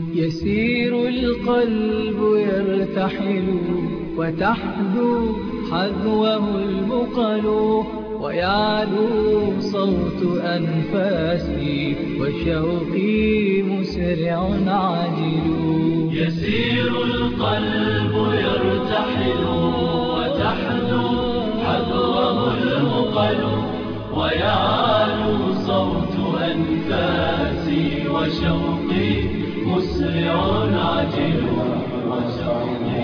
يسير القلب يرتحل وتحذو حذوه البقل ويعلو صوت أنفاسي وشوقي مسرع عاجل يسير القلب يرتحل وتحذو حذوه المقل ويعلو صوت أنفاسي وشوقي مسرع عجل وشوقي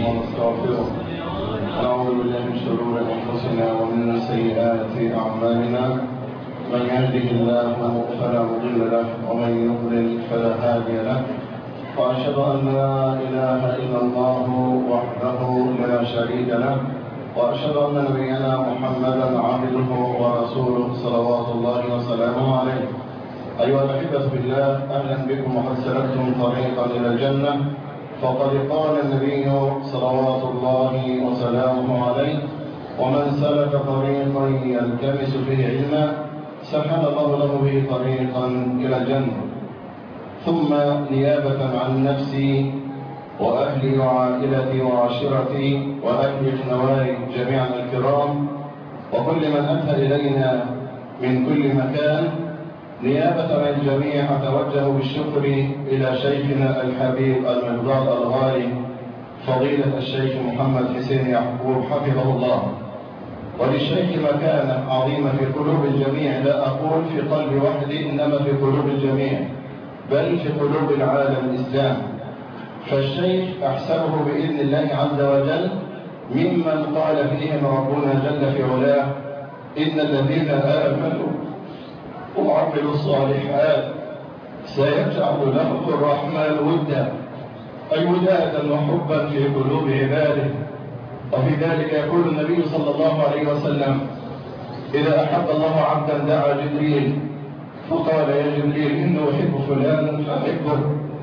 ونعوذ بالله من شرور انفسنا ومن سيئات اعمالنا من يهده الله فلا مضل له ومن يضلل فلا هادي له واشهد ان لا اله الا الله وحده لا شريك له واشهد ان نبينا محمدا عبده ورسوله صلوات الله وسلامه عليه ايها الاحبه في الله اهلا بكم وقد سلكتم طريقا الى الجنه فقد قال النبي صلوات الله وسلامه عليه ومن سلك طريقا يلتمس فيه علما سهل الله له به طريقا الى الجنه ثم نيابه عن نفسي واهلي وعائلتي وعشيرتي واهلي النواري جميعا الكرام وكل من اتى الينا من كل مكان نيابة عن الجميع أتوجه بالشكر إلى شيخنا الحبيب المقدار الغالي فضيلة الشيخ محمد حسين يعقوب حفظه الله وللشيخ مكانة عظيمة في قلوب الجميع لا أقول في قلب وحدي إنما في قلوب الجميع بل في قلوب العالم الإسلام فالشيخ أحسبه بإذن الله عز وجل ممن قال فيهم ربنا جل في علاه إن الذين آمنوا وعملوا الصالحات سيجعل لهم الرحمن ودا أي ودادا وحبا في قلوب عباده وفي ذلك يقول النبي صلى الله عليه وسلم إذا أحب الله عبدا دعا جبريل فقال يا جبريل إنه أحب فلانا فأحبه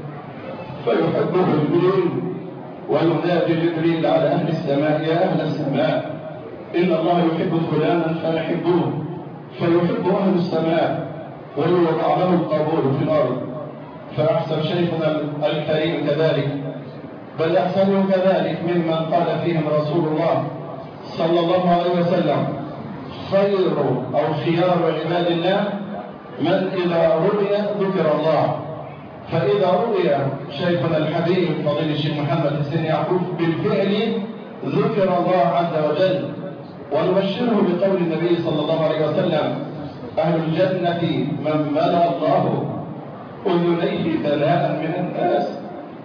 فيحبه جبريل وينادي جبريل على أهل السماء يا أهل السماء إن الله يحب فلانا فأحبوه فيحب أهل السماء ويوضع له القبول في الأرض فأحسن شيخنا الكريم كذلك بل أحسنه كذلك ممن قال فيهم رسول الله صلى الله عليه وسلم خير أو خيار عباد الله من إذا رؤي ذكر الله فإذا رؤي شيخنا الحبيب فضيل الشيخ محمد حسين يعقوب بالفعل ذكر الله عز وجل ونبشره بقول النبي صلى الله عليه وسلم أهل الجنة من ملأ الله أذنيه ثناء من الناس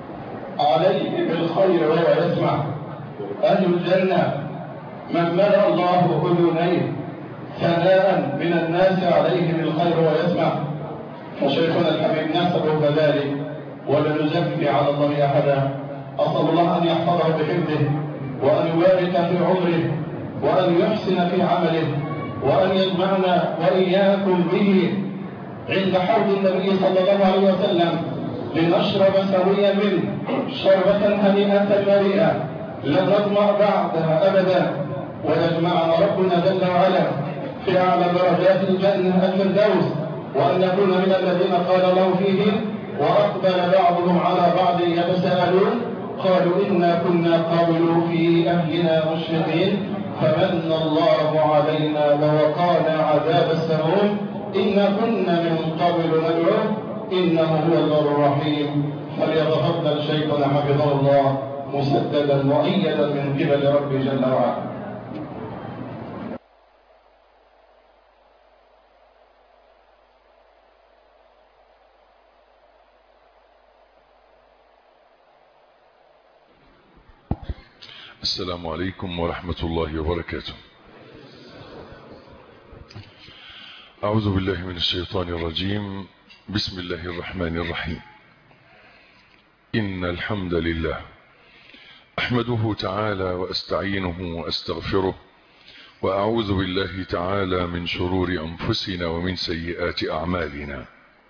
عليه بالخير وهو يسمع أهل الجنة من ملأ الله أذنيه ثناء من الناس عليه بالخير ويسمع فشيخنا الحبيب نسبه كذلك ولا نزكي على الله أحدا أسأل الله أن يحفظه بحفظه وأن يبارك في عمره وأن يحسن في عمله وأن يجمعنا وإياكم به عند حوض النبي صلى الله عليه وسلم لنشرب سويا منه شربة هنيئة مريئة لن نطمع بعدها أبدا ويجمعنا ربنا جل وعلا في أعلى درجات الجنة الفردوس وأن نكون من الذين قال الله فيهم وأقبل بعضهم على بعض يتساءلون قالوا إنا كنا قبل في أهلنا مشفقين فمن الله علينا ووقانا عذاب السموم إنا كنا من قبل ندعوه إنه هو البر الرحيم فليتفضل شيخنا حفظه الله مسددا مؤيدا من قبل ربي جل وعلا السلام عليكم ورحمة الله وبركاته أعوذ بالله من الشيطان الرجيم بسم الله الرحمن الرحيم إن الحمد لله أحمده تعالى وأستعينه وأستغفره وأعوذ بالله تعالى من شرور أنفسنا ومن سيئات أعمالنا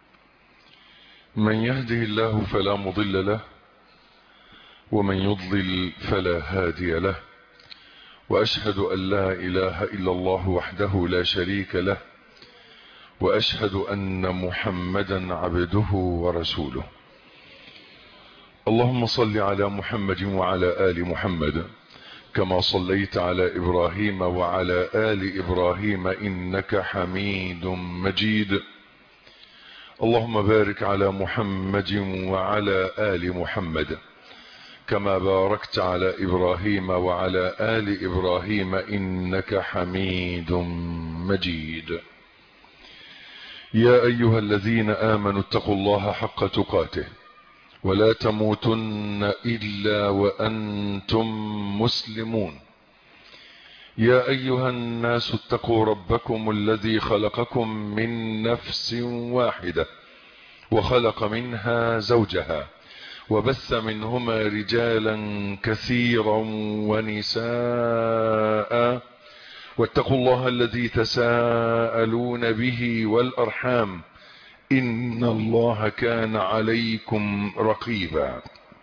من يهده الله فلا مضل له ومن يضلل فلا هادي له وأشهد أن لا إله إلا الله وحده لا شريك له وأشهد أن محمدا عبده ورسوله اللهم صل على محمد وعلى آل محمد كما صليت على إبراهيم وعلى آل إبراهيم إنك حميد مجيد اللهم بارك على محمد وعلى آل محمد كما باركت على إبراهيم وعلى آل إبراهيم إنك حميد مجيد يا أيها الذين آمنوا اتقوا الله حق تقاته ولا تموتن إلا وأنتم مسلمون يا أيها الناس اتقوا ربكم الذي خلقكم من نفس واحدة وخلق منها زوجها وبث منهما رجالا كثيرا ونساء واتقوا الله الذي تساءلون به والأرحام إن الله كان عليكم رقيبا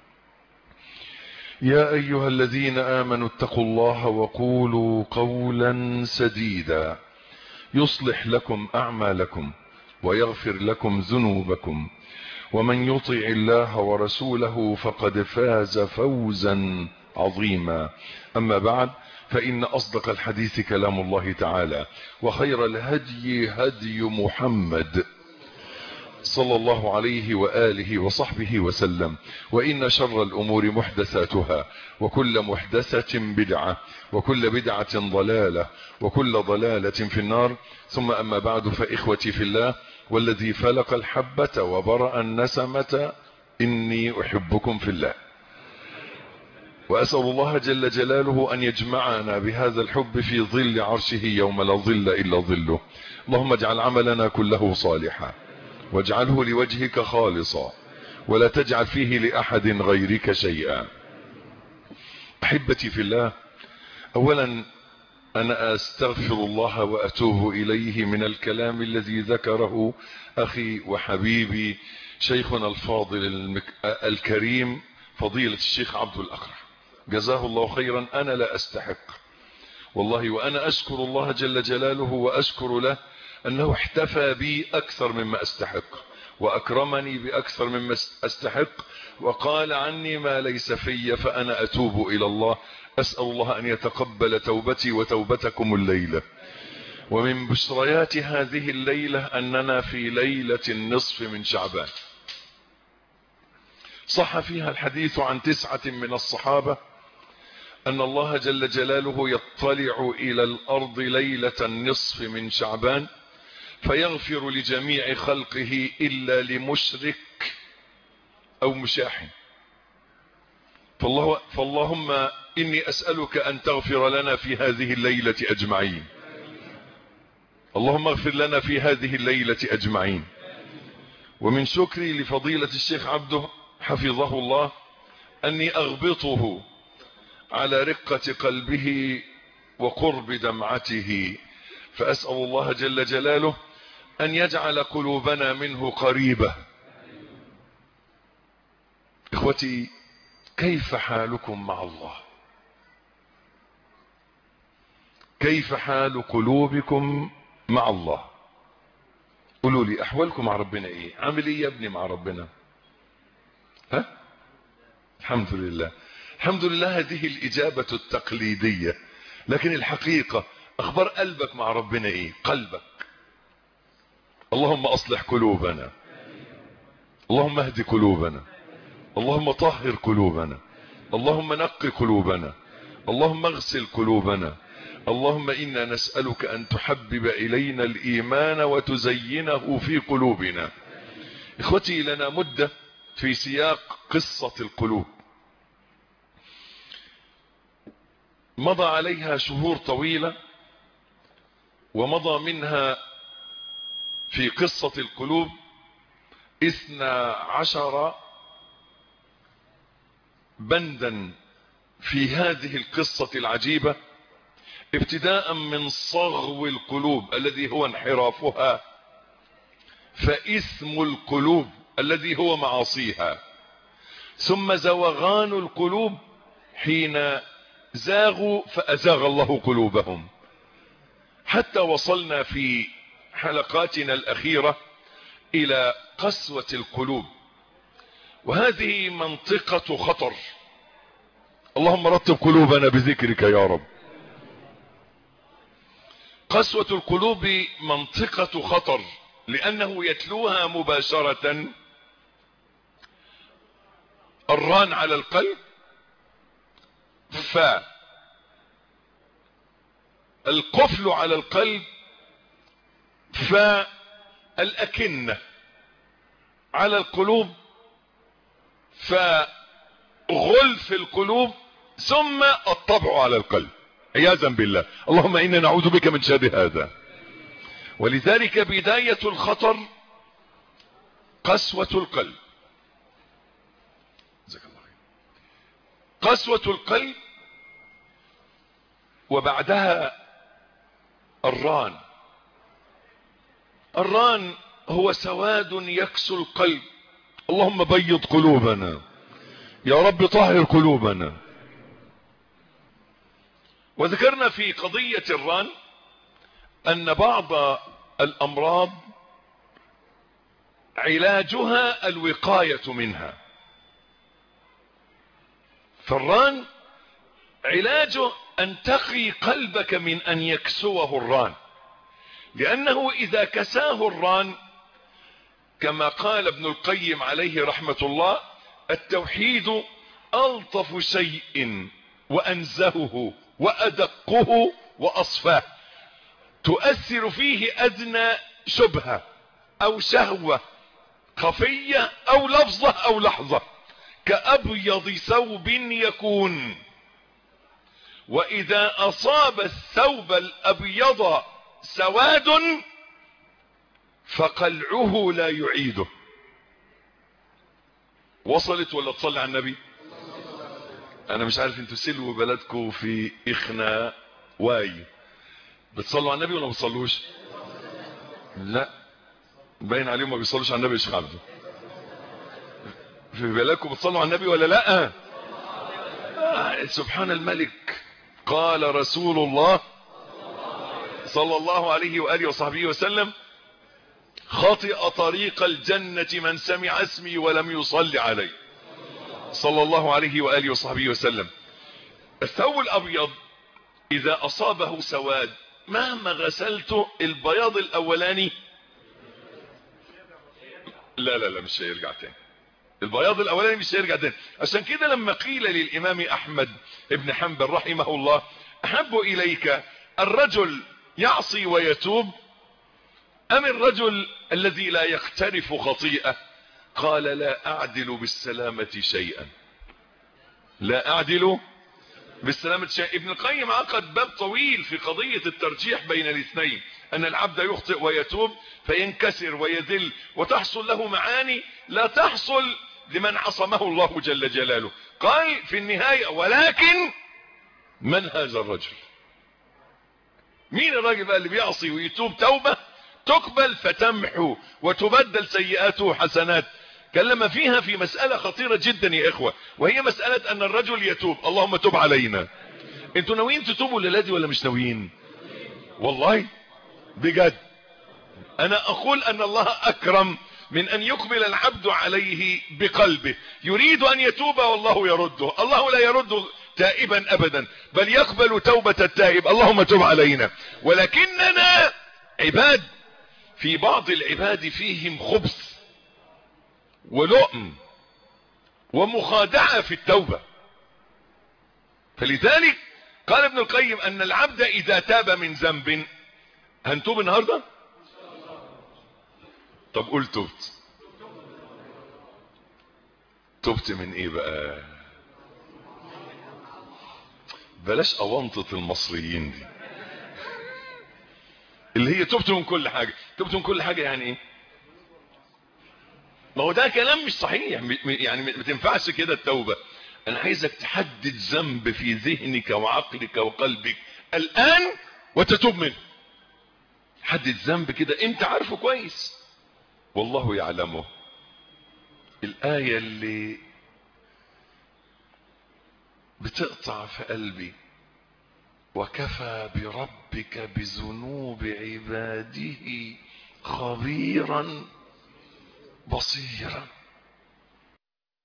يا أيها الذين آمنوا اتقوا الله وقولوا قولا سديدا يصلح لكم أعمالكم ويغفر لكم ذنوبكم ومن يطع الله ورسوله فقد فاز فوزا عظيما أما بعد فإن أصدق الحديث كلام الله تعالى وخير الهدي هدي محمد صلى الله عليه وآله وصحبه وسلم وإن شر الأمور محدثاتها وكل محدثة بدعة وكل بدعة ضلالة وكل ضلالة في النار ثم أما بعد فإخوتي في الله والذي فلق الحبة وبرأ النسمة إني أحبكم في الله وأسأل الله جل جلاله أن يجمعنا بهذا الحب في ظل عرشه يوم لا ظل إلا ظله اللهم اجعل عملنا كله صالحا واجعله لوجهك خالصا ولا تجعل فيه لأحد غيرك شيئا أحبتي في الله أولا أنا أستغفر الله وأتوب إليه من الكلام الذي ذكره أخي وحبيبي شيخنا الفاضل المك... الكريم فضيلة الشيخ عبد الأقرع جزاه الله خيرا أنا لا أستحق والله وأنا أشكر الله جل جلاله وأشكر له أنه احتفى بي أكثر مما أستحق وأكرمني بأكثر مما أستحق وقال عني ما ليس في فأنا أتوب إلى الله أسأل الله أن يتقبل توبتي وتوبتكم الليلة ومن بشريات هذه الليلة أننا في ليلة النصف من شعبان صح فيها الحديث عن تسعة من الصحابة أن الله جل جلاله يطلع إلى الأرض ليلة النصف من شعبان فيغفر لجميع خلقه إلا لمشرك أو مشاحن فالله فاللهم إني أسألك أن تغفر لنا في هذه الليلة أجمعين اللهم اغفر لنا في هذه الليلة أجمعين ومن شكري لفضيلة الشيخ عبده حفظه الله أني أغبطه على رقة قلبه وقرب دمعته فأسأل الله جل جلاله أن يجعل قلوبنا منه قريبة إخوتي كيف حالكم مع الله كيف حال قلوبكم مع الله قولوا لي أحوالكم مع ربنا إيه عامل إيه يا ابني مع ربنا ها الحمد لله الحمد لله هذه الإجابة التقليدية لكن الحقيقة أخبار قلبك مع ربنا إيه قلبك اللهم أصلح قلوبنا اللهم اهد قلوبنا اللهم طهر قلوبنا اللهم نق قلوبنا اللهم اغسل قلوبنا اللهم إنا نسألك أن تحبب إلينا الإيمان وتزينه في قلوبنا إخوتي لنا مدة في سياق قصة القلوب مضى عليها شهور طويلة ومضى منها في قصة القلوب اثنى عشر بندا في هذه القصة العجيبة ابتداء من صغو القلوب الذي هو انحرافها فإثم القلوب الذي هو معاصيها ثم زوغان القلوب حين زاغوا فأزاغ الله قلوبهم حتى وصلنا في حلقاتنا الأخيرة إلى قسوة القلوب وهذه منطقة خطر اللهم رتب قلوبنا بذكرك يا رب قسوة القلوب منطقة خطر لأنه يتلوها مباشرة الران على القلب فالقفل على القلب فالأكنة على القلوب فغلف القلوب ثم الطبع على القلب عياذا بالله اللهم إنا نعوذ بك من شر هذا ولذلك بداية الخطر قسوة القلب جزاك الله خير. قسوة القلب وبعدها الران الران هو سواد يكسو القلب اللهم بيض قلوبنا يا رب طهر قلوبنا وذكرنا في قضية الران ان بعض الامراض علاجها الوقاية منها فالران علاجه ان تقي قلبك من ان يكسوه الران لانه اذا كساه الران كما قال ابن القيم عليه رحمة الله التوحيد الطف شيء وانزهه وادقه واصفاه تؤثر فيه ادنى شبهة او شهوة خفية او لفظة او لحظة كابيض ثوب يكون واذا اصاب الثوب الابيض سواد فقلعه لا يعيده وصلت ولا تصلي على النبي انا مش عارف انتوا سلوا بلدكم في اخنا واي بتصلوا على النبي ولا ما بتصلوش لا باين عليهم ما بيصلوش على النبي يا شيخ عبده في بلادكم بتصلوا على النبي ولا لا آه سبحان الملك قال رسول الله صلى الله عليه وآله وصحبه وسلم خطئ طريق الجنة من سمع اسمي ولم يصلي علي صلى الله عليه وآله وصحبه وسلم الثوب الأبيض إذا أصابه سواد مهما غسلته البياض الأولاني لا لا لا مش هيرجع تاني البياض الأولاني مش هيرجع تاني عشان كده لما قيل للإمام أحمد ابن حنبل رحمه الله أحب إليك الرجل يعصي ويتوب أم الرجل الذي لا يقترف خطيئة قال لا أعدل بالسلامة شيئا لا أعدل بالسلامة شيئا ابن القيم عقد باب طويل في قضية الترجيح بين الاثنين أن العبد يخطئ ويتوب فينكسر ويذل وتحصل له معاني لا تحصل لمن عصمه الله جل جلاله قال في النهاية ولكن من هذا الرجل مين الراجل بقى اللي بيعصي ويتوب توبة تقبل فتمحو وتبدل سيئاته حسنات كلم فيها في مسألة خطيرة جدا يا إخوة وهي مسألة أن الرجل يتوب اللهم تب علينا انتوا ناويين تتوبوا للادي ولا مش ناويين والله بجد أنا أقول أن الله أكرم من أن يقبل العبد عليه بقلبه يريد أن يتوب والله يرده الله لا يرد تائبا أبدا بل يقبل توبة التائب اللهم تب علينا ولكننا عباد في بعض العباد فيهم خبث ولؤم ومخادعة في التوبة فلذلك قال ابن القيم أن العبد إذا تاب من ذنب هنتوب النهاردة طب قول تبت تبت من ايه بقى بلاش اوانطة المصريين دي اللي هي تبت من كل حاجة تبت من كل حاجة يعني ايه ما هو ده كلام مش صحيح يعني ما تنفعش كده التوبة انا عايزك تحدد ذنب في ذهنك وعقلك وقلبك الان وتتوب منه حدد ذنب كده انت عارفه كويس والله يعلمه الآية اللي بتقطع في قلبي وكفى بربك بذنوب عباده خبيرا بصيرا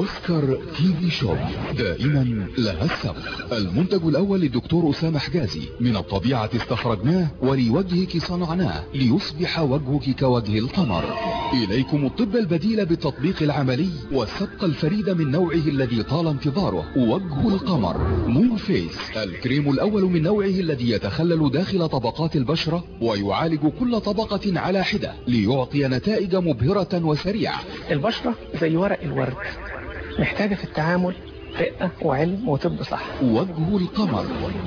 اوسكار تي في شوب دائما لها السبق المنتج الاول للدكتور اسامه حجازي من الطبيعة استخرجناه ولوجهك صنعناه ليصبح وجهك كوجه القمر اليكم الطب البديل بالتطبيق العملي والسبق الفريد من نوعه الذي طال انتظاره وجه القمر مون فيس الكريم الاول من نوعه الذي يتخلل داخل طبقات البشرة ويعالج كل طبقة على حدة ليعطي نتائج مبهرة وسريعة البشرة زي ورق الورد محتاجة في التعامل رقة وعلم وطب صح وجه القمر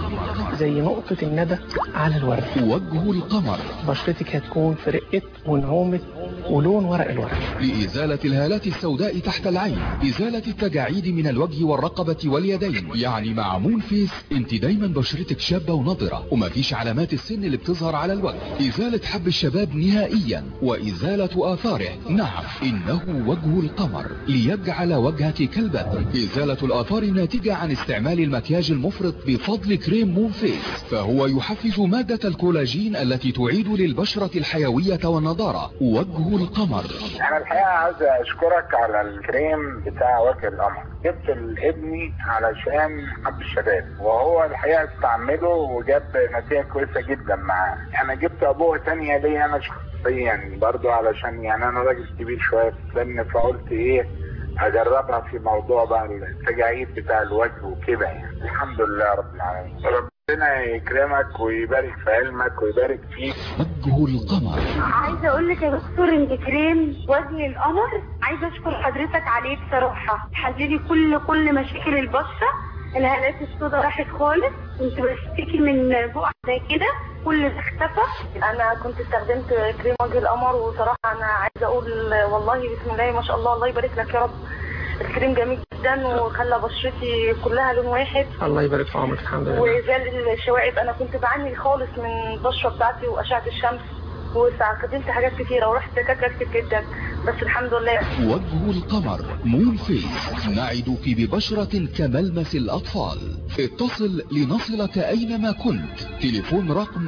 زي نقطة الندى على الورد وجه القمر بشرتك هتكون في رقة ونعومة ولون ورق الورد لإزالة الهالات السوداء تحت العين إزالة التجاعيد من الوجه والرقبة واليدين يعني مع مون فيس انت دايما بشرتك شابة ونضرة ومفيش علامات السن اللي بتظهر على الوجه إزالة حب الشباب نهائيا وإزالة آثاره نعم إنه وجه القمر ليجعل وجهك كالبدر إزالة الآثار الناتجة عن استعمال المكياج المفرط بفضل كريم مون فيس فهو يحفز مادة الكولاجين التي تعيد للبشرة الحيوية والنضارة وجه القمر انا الحقيقه عايز اشكرك على الكريم بتاع وجه القمر جبت لابني علشان حب الشباب وهو الحقيقه استعمله وجاب نتيجه كويسه جدا معاه انا جبت ابوه تانية ليا انا شخصيا برضو علشان يعني انا راجل كبير شويه في السن فقلت ايه اجربها في موضوع بقى التجاعيد بتاع الوجه وكده يعني الحمد لله رب العالمين ربنا يكرمك ويبارك في علمك ويبارك فيك وجه القمر عايزه اقول لك يا دكتور انت كريم وجه القمر عايزه اشكر حضرتك عليه بصراحه حللي كل كل مشاكل البشره الهالات السوداء راحت خالص كنت بشتكي من بقع زي كده كل ده اختفى انا كنت استخدمت كريم وجه القمر وصراحه انا عايزه اقول والله بسم الله ما شاء الله الله يبارك لك يا رب الكريم جميل جدا وخلى بشرتي كلها لون واحد الله يبارك في عمرك الحمد لله وزال الشوائب انا كنت بعاني خالص من البشره بتاعتي واشعه الشمس واستخدمت حاجات كتيره ورحت دكاتره كتير جدا بس الحمد لله وجه القمر مون فيس نعدك ببشرة كملمس الأطفال اتصل لنصلك أينما كنت تليفون رقم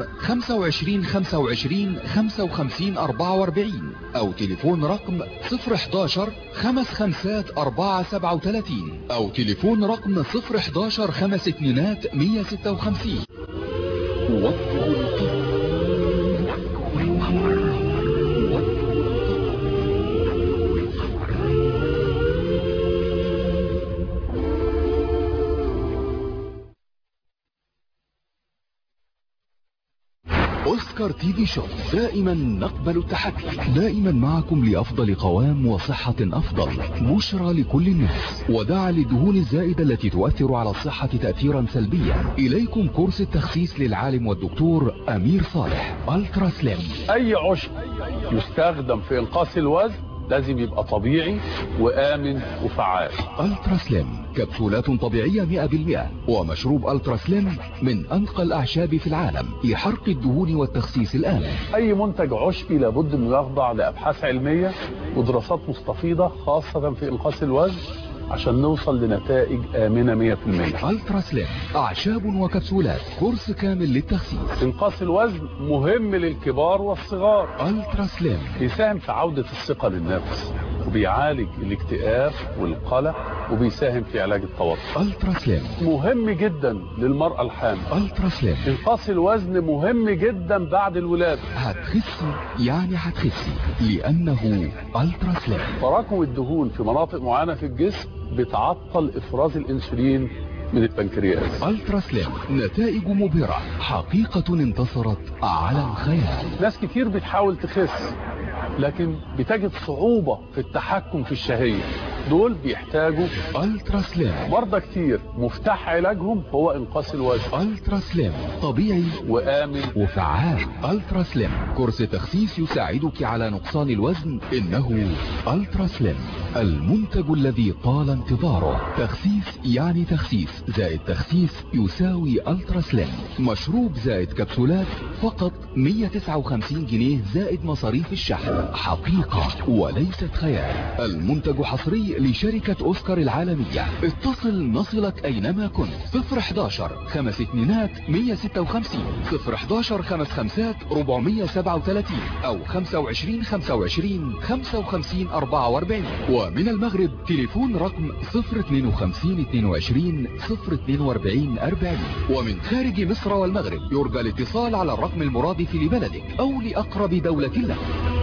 25 25 55 44 أو تليفون رقم 011 خمس خمسات 4 37 أو تليفون رقم 011 خمس اتنينات 156 وجه القمر اوسكار تي في شوب دائما نقبل التحدي دائما معكم لافضل قوام وصحة افضل بشرى لكل الناس ودعا للدهون الزائدة التي تؤثر على الصحة تأثيرا سلبيا اليكم كورس التخسيس للعالم والدكتور امير صالح الترا سليم اي عشب يستخدم في انقاص الوزن لازم يبقى طبيعي وآمن وفعال الترا سليم كبسولات طبيعية 100% ومشروب الترا سليم من انقى الاعشاب في العالم لحرق الدهون والتخسيس الآمن اي منتج عشبي لابد انه يخضع لابحاث علمية ودراسات مستفيضة خاصة في انقاص الوزن عشان نوصل لنتائج آمنة 100% الترا سليم اعشاب وكبسولات كورس كامل للتخسيس انقاص الوزن مهم للكبار والصغار الترا سليم بيساهم في عودة الثقة للنفس وبيعالج الاكتئاب والقلق وبيساهم في علاج التوتر الترا سليم مهم جدا للمرأة الحامل الترا سليم انقاص الوزن مهم جدا بعد الولادة هتخسي يعني هتخسي لانه الترا سليم تراكم الدهون في مناطق معينة في الجسم بتعطل افراز الانسولين من البنكرياس الترا سليم نتائج مبهرة حقيقة انتصرت على الخيال ناس كتير بتحاول تخس لكن بتجد صعوبة في التحكم في الشهية دول بيحتاجوا الترا سليم مرضى كتير مفتاح علاجهم هو انقاص الوزن الترا سليم طبيعي وآمن وفعال الترا سليم كورس تخسيس يساعدك على نقصان الوزن انه الترا سليم المنتج الذي طال انتظاره تخسيس يعني تخسيس زائد تخسيس يساوي الترا سليم مشروب زائد كبسولات فقط 159 جنيه زائد مصاريف الشحن حقيقة وليست خيال المنتج حصري حصري لشركة اوسكار العالمية اتصل نصلك اينما كنت 011 خمس اتنينات 156 011 خمس خمسات 437 او 25 25 55 44 ومن المغرب تليفون رقم 052 22 042 40 ومن خارج مصر والمغرب يرجى الاتصال على الرقم المرادف لبلدك او لاقرب دولة لك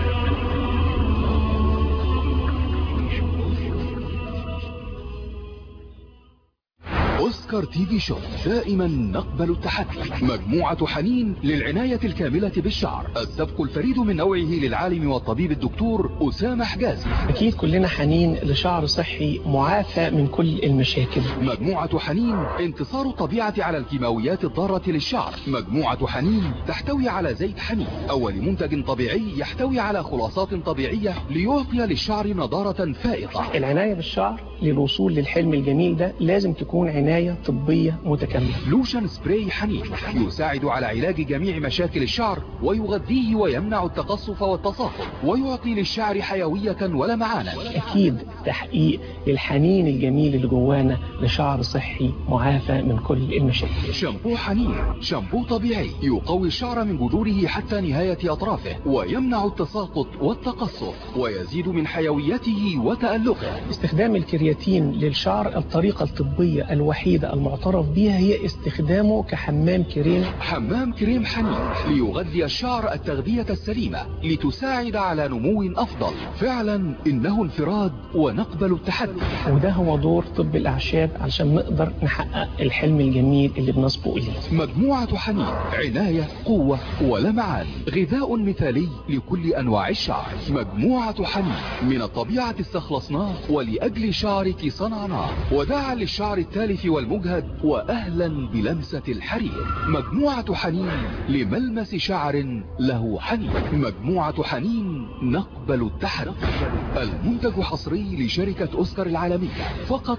اوسكار تي في شو دائما نقبل التحدي مجموعة حنين للعناية الكاملة بالشعر السبق الفريد من نوعه للعالم والطبيب الدكتور أسامة حجازي أكيد كلنا حنين لشعر صحي معافى من كل المشاكل مجموعة حنين انتصار الطبيعة على الكيماويات الضارة للشعر مجموعة حنين تحتوي على زيت حنين أول منتج طبيعي يحتوي على خلاصات طبيعية ليعطي للشعر نضارة فائقة العناية بالشعر للوصول للحلم الجميل ده لازم تكون عناية طبية متكاملة لوشن سبراي حنين يساعد على علاج جميع مشاكل الشعر ويغذيه ويمنع التقصف والتصاقم ويعطي للشعر حيوية ولمعانا أكيد تحقيق للحنين الجميل اللي جوانا لشعر صحي معافى من كل المشاكل شامبو حنين شامبو طبيعي يقوي الشعر من جذوره حتى نهاية أطرافه ويمنع التساقط والتقصف ويزيد من حيويته وتألقه استخدام الكرياتين للشعر الطريقة الطبية الوحيدة المعترف بها هي استخدامه كحمام كريم حمام كريم حنين ليغذي الشعر التغذية السليمة لتساعد على نمو أفضل فعلا إنه انفراد ونقبل التحدي وده هو دور طب الأعشاب علشان نقدر نحقق الحلم الجميل اللي بنصبو إليه مجموعة حنين عناية قوة ولمعان غذاء مثالي لكل أنواع الشعر مجموعة حنين من الطبيعة استخلصناه ولأجل شعرك صنعناه وداعا للشعر التالف والمجهد وأهلا بلمسة الحرير مجموعة حنين لملمس شعر له حنين مجموعة حنين نقبل التحدي المنتج حصري لشركة أوسكار العالمية فقط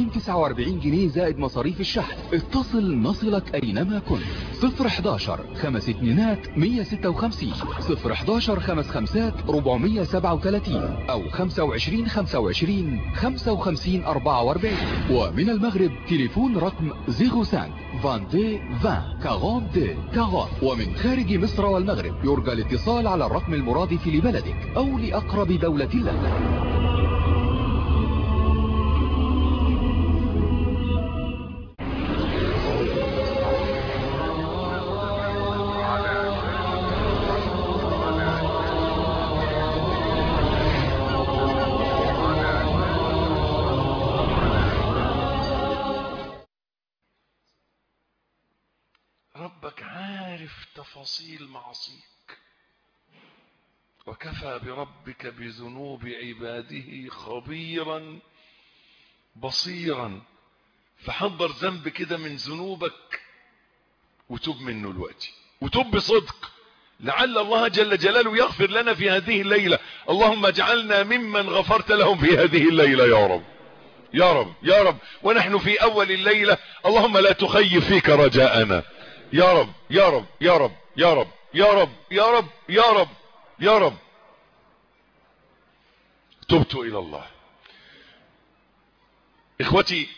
249 جنيه زائد مصاريف الشحن اتصل نصلك أينما كنت 011 خمس اتنينات 156 011 خمس خمسات 437 أو 25 25 55 44 ومن المغرب تليفون رقم 05 22 20 42 40 ومن خارج مصر والمغرب يرجى الاتصال على الرقم المرادف لبلدك أو لأقرب دولة لك ربك عارف تفاصيل معصيك وكفى بربك بذنوب عباده خبيرا بصيرا فحضر ذنب كده من ذنوبك وتوب منه الوقت وتوب بصدق لعل الله جل جلاله يغفر لنا في هذه الليلة اللهم اجعلنا ممن غفرت لهم في هذه الليلة يا رب يا رب يا رب ونحن في اول الليلة اللهم لا تخيب فيك رجاءنا يا رب يا رب يا رب يا رب يا رب يا رب يا رب يا رب تبت الى الله اخوتي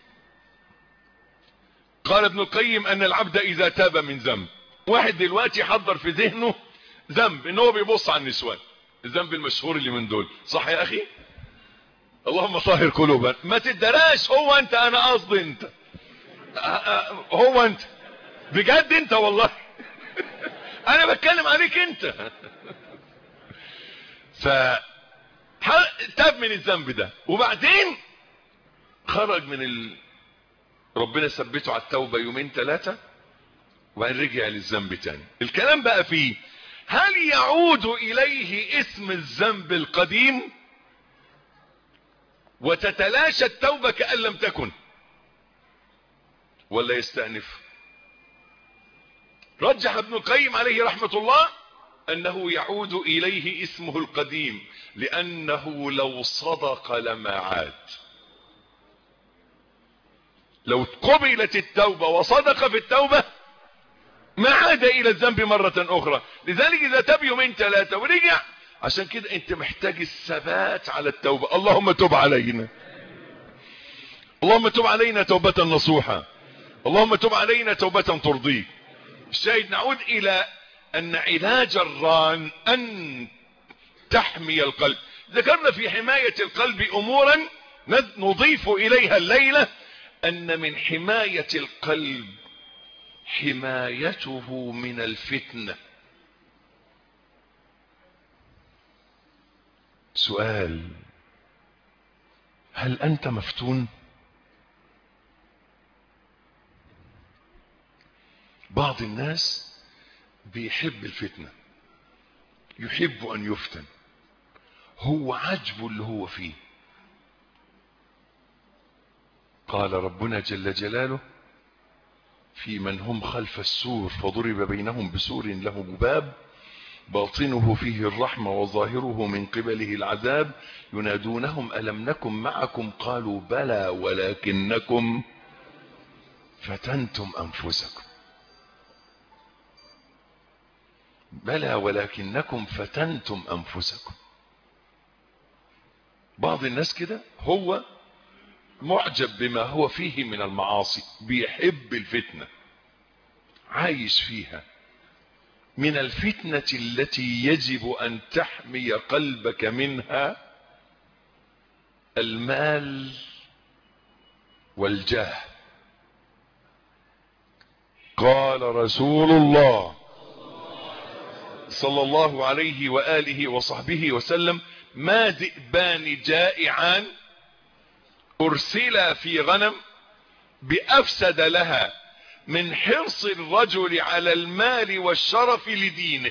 قال ابن القيم ان العبد اذا تاب من ذنب واحد دلوقتي حضر في ذهنه ذنب ان هو بيبص على النسوان الذنب المشهور اللي من دول صح يا اخي اللهم طهر قلوبنا ما تدراش هو انت انا قصدي انت هو انت بجد انت والله انا بتكلم عليك انت ف تاب من الذنب ده وبعدين خرج من ال... ربنا ثبته على التوبة يومين ثلاثة وبعدين رجع للذنب تاني الكلام بقى فيه هل يعود اليه اسم الذنب القديم وتتلاشى التوبة كأن لم تكن ولا يستأنف رجح ابن القيم عليه رحمة الله انه يعود اليه اسمه القديم لانه لو صدق لما عاد لو قبلت التوبة وصدق في التوبة ما عاد الى الذنب مرة اخرى لذلك اذا تاب يومين ثلاثة ورجع عشان كده انت محتاج الثبات على التوبة اللهم تب علينا اللهم تب علينا توبة نصوحة اللهم تب علينا توبة ترضيك الشاهد نعود الى ان علاج الران ان تحمي القلب ذكرنا في حماية القلب امورا نضيف اليها الليلة ان من حماية القلب حمايته من الفتنة سؤال هل انت مفتون بعض الناس بيحب الفتنة يحب ان يفتن هو عجب اللي هو فيه قال ربنا جل جلاله في من هم خلف السور فضرب بينهم بسور له باب باطنه فيه الرحمة وظاهره من قبله العذاب ينادونهم ألم نكن معكم قالوا بلى ولكنكم فتنتم أنفسكم بلى ولكنكم فتنتم أنفسكم بعض الناس كده هو معجب بما هو فيه من المعاصي بيحب الفتنة عايش فيها من الفتنة التي يجب أن تحمي قلبك منها المال والجاه قال رسول الله صلى الله عليه وآله وصحبه وسلم ما ذئبان جائعان أرسلا في غنم بأفسد لها من حرص الرجل على المال والشرف لدينه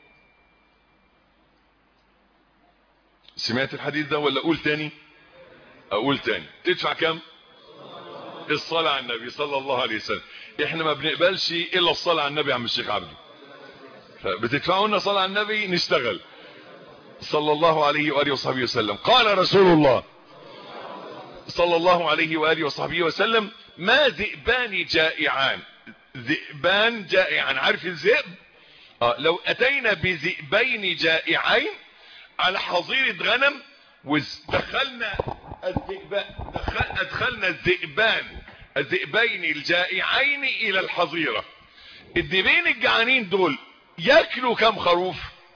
سمعت الحديث ده ولا اقول تاني اقول تاني تدفع كم الصلاة على النبي صلى الله عليه وسلم احنا ما بنقبلش الا الصلاة على النبي يا عم الشيخ عبده فبتدفعوا لنا صلاة على النبي نشتغل صلى الله عليه وآله وصحبه وسلم قال رسول الله صلى الله عليه وآله وصحبه وسلم ما ذئبان جائعان ذئبان جائعان عارف الذئب آه لو اتينا بذئبين جائعين على حظيرة غنم ودخلنا الذئبان دخل ادخلنا الذئبان الذئبين الجائعين الى الحظيرة الذئبين الجعانين دول ياكلوا كم خروف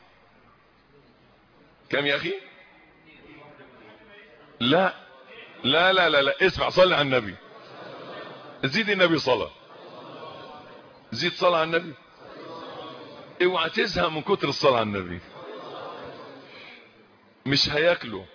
كم يا اخي لا لا لا لا لا اسمع صلي على النبي زيد النبي صلاة زيد صلاة على النبي اوعى تزهق من كتر الصلاة على النبي مش هياكلوا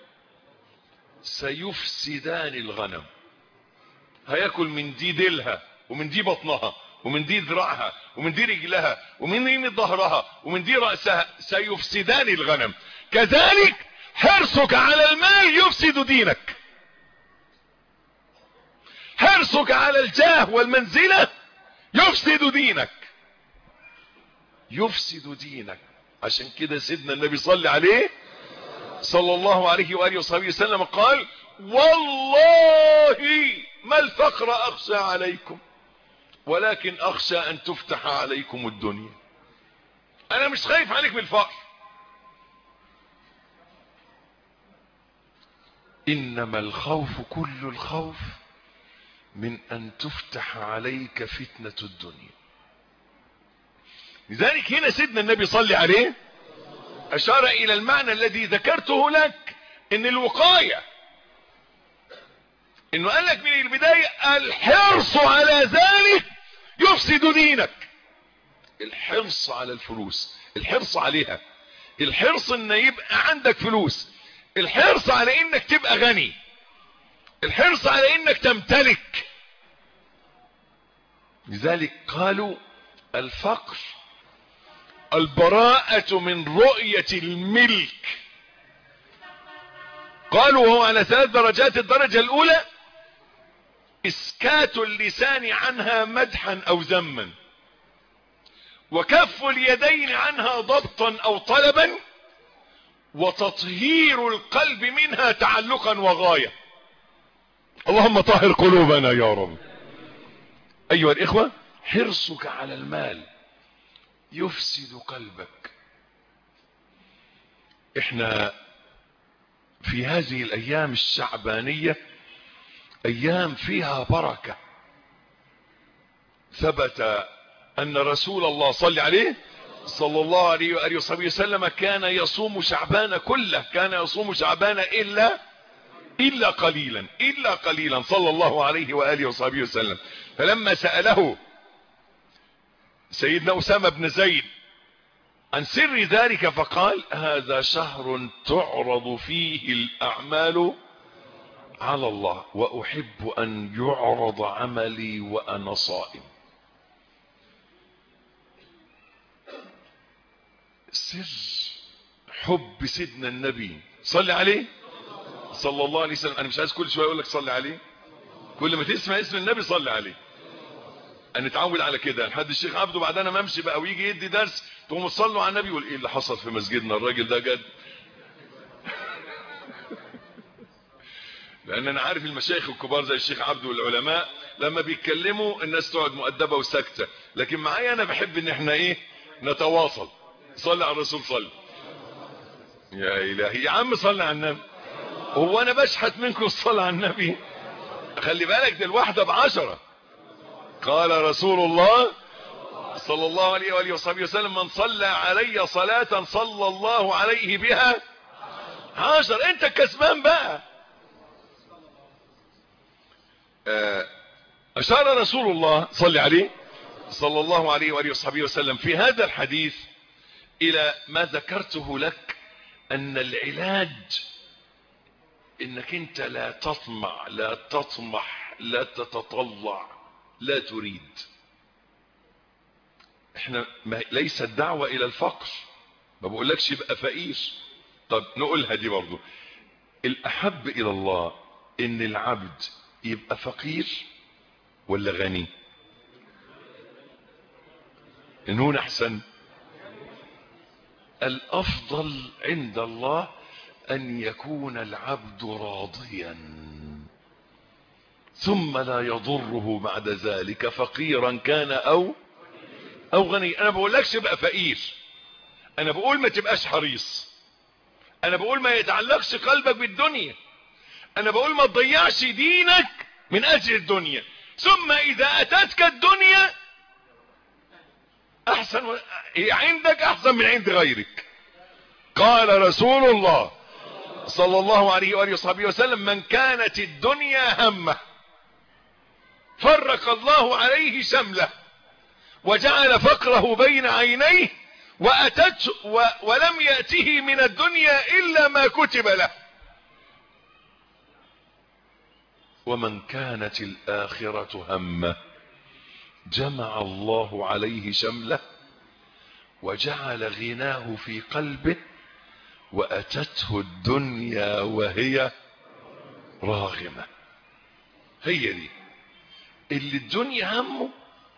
سيفسدان الغنم هياكل من دي ديلها ومن دي بطنها ومن دي ذراعها ومن دي رجلها ومن دي ظهرها ومن دي رأسها سيفسدان الغنم كذلك حرصك على المال يفسد دينك حرصك على الجاه والمنزلة يفسد دينك يفسد دينك عشان كده سيدنا النبي صلى عليه صلى الله عليه وآله وصحبه وسلم قال والله ما الفقر أخشى عليكم ولكن أخشى أن تفتح عليكم الدنيا أنا مش خايف عليك من الفقر إنما الخوف كل الخوف من أن تفتح عليك فتنة الدنيا لذلك هنا سيدنا النبي صلى عليه أشار إلى المعنى الذي ذكرته لك إن الوقاية إنه قال لك من البداية الحرص على ذلك يفسد دينك الحرص على الفلوس الحرص عليها الحرص ان يبقى عندك فلوس الحرص على انك تبقى غني الحرص على انك تمتلك لذلك قالوا الفقر البراءة من رؤية الملك قالوا وهو على ثلاث درجات الدرجة الاولى اسكات اللسان عنها مدحا او ذما وكف اليدين عنها ضبطا او طلبا وتطهير القلب منها تعلقا وغاية اللهم طهر قلوبنا يا رب ايها الاخوة حرصك على المال يفسد قلبك احنا في هذه الايام الشعبانية ايام فيها بركة ثبت ان رسول الله صلى عليه صلى الله عليه وآله وصحبه وسلم كان يصوم شعبان كله كان يصوم شعبان إلا إلا قليلا إلا قليلا صلى الله عليه وآله وصحبه وسلم فلما سأله سيدنا أسامة بن زيد عن سر ذلك فقال هذا شهر تعرض فيه الأعمال على الله وأحب أن يعرض عملي وأنا صائم سر حب سيدنا النبي صلي عليه صلى الله عليه وسلم انا مش عايز كل شويه اقول لك صلي عليه كل ما تسمع اسم النبي صلي عليه انا اتعود على كده لحد الشيخ عبده بعد انا ما امشي بقى ويجي يدي درس تقوم تصلوا على النبي يقول ايه اللي حصل في مسجدنا الراجل ده جد لان انا عارف المشايخ الكبار زي الشيخ عبده والعلماء لما بيتكلموا الناس تقعد مؤدبه وساكته لكن معايا انا بحب ان احنا ايه نتواصل صلي على الرسول صلي يا الهي يا عم صلي على النبي هو انا بشحت منكم الصلاة على النبي خلي بالك دي الواحدة بعشرة قال رسول الله صلى الله عليه وآله وصحبه وسلم من صلى علي صلاة صلى الله عليه بها عشر انت كسبان بقى اشار رسول الله صلى عليه صلى الله عليه وآله وصحبه وسلم في هذا الحديث الى ما ذكرته لك ان العلاج انك انت لا تطمع لا تطمح لا تتطلع لا تريد احنا ما ليس الدعوة الى الفقر ما بقولكش يبقى فقير طب نقولها دي برضو الاحب الى الله ان العبد يبقى فقير ولا غني انون احسن الافضل عند الله ان يكون العبد راضيا ثم لا يضره بعد ذلك فقيرا كان او او غني انا بقولكش بقى فقير انا بقول ما تبقاش حريص انا بقول ما يتعلقش قلبك بالدنيا انا بقول ما تضيعش دينك من اجل الدنيا ثم اذا اتتك الدنيا احسن و... هي عندك احسن من عند غيرك قال رسول الله صلى الله عليه وآله وصحبه وسلم من كانت الدنيا همه فرق الله عليه شمله وجعل فقره بين عينيه وأتت و ولم يأته من الدنيا إلا ما كتب له ومن كانت الآخرة همه جمع الله عليه شمله وجعل غناه في قلبه وأتته الدنيا وهي راغمة هي دي اللي الدنيا همه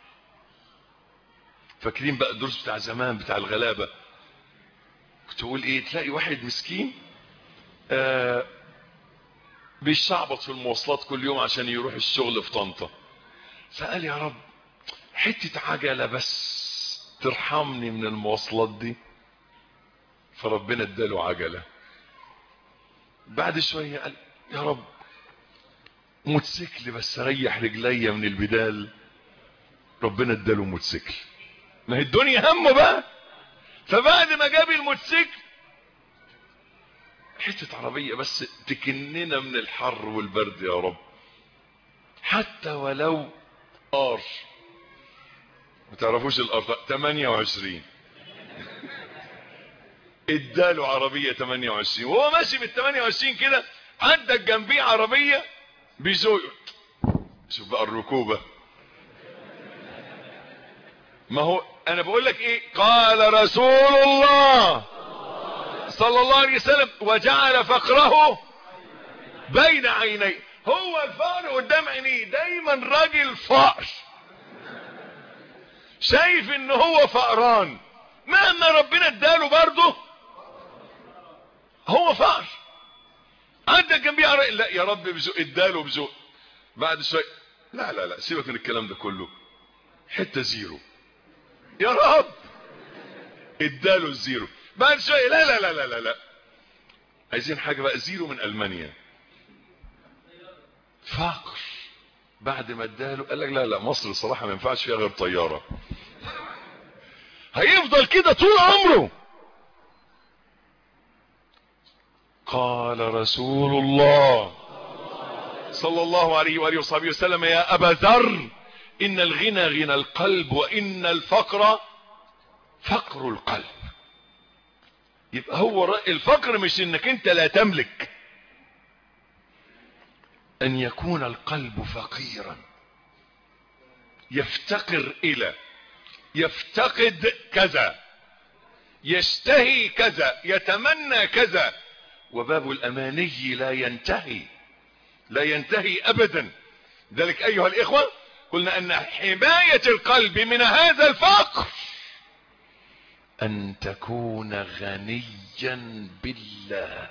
فاكرين بقى الدرس بتاع زمان بتاع الغلابة كنت اقول ايه تلاقي واحد مسكين آه بيشعبط في المواصلات كل يوم عشان يروح الشغل في طنطا فقال يا رب حتة عجلة بس ترحمني من المواصلات دي فربنا اداله عجلة بعد شوية قال يا رب موتوسيكل بس ريح رجليا من البدال ربنا اداله موتوسيكل ما هي الدنيا همه بقى فبعد ما جاب الموتوسيكل حتة عربية بس تكننا من الحر والبرد يا رب حتى ولو ار ما تعرفوش الارض 28 اداله عربية 28 وهو ماشي بال 28 كده عدت جنبيه عربية بيزوق شوف بقى الركوبة ما هو انا بقول لك ايه قال رسول الله صلى الله عليه وسلم وجعل فقره بين عينيه هو الفقر قدام عينيه دايما راجل فقر شايف ان هو فقران مهما ربنا اداله برضه هو فقر عدى جنبيه عرق لا يا رب بذوق اداله بذوق بعد شويه لا لا لا سيبك من الكلام ده كله حته زيرو يا رب اداله الزيرو بعد شويه لا لا لا لا لا, لا. عايزين حاجة بقى زيرو من ألمانيا فقر بعد ما اداله قال لك لا لا مصر الصراحة ما ينفعش فيها غير طيارة هيفضل كده طول عمره قال رسول الله صلى الله عليه وآله وصحبه وسلم يا أبا ذر إن الغنى غنى القلب وإن الفقر فقر القلب يبقى هو الفقر مش انك انت لا تملك ان يكون القلب فقيرا يفتقر الى يفتقد كذا يشتهي كذا يتمنى كذا وباب الاماني لا ينتهي لا ينتهي ابدا ذلك ايها الاخوة قلنا ان حماية القلب من هذا الفقر ان تكون غنيا بالله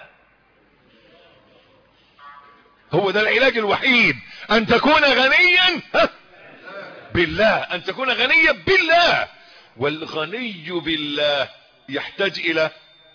هو ده العلاج الوحيد ان تكون غنيا بالله ان تكون غنيا بالله والغني بالله يحتاج الى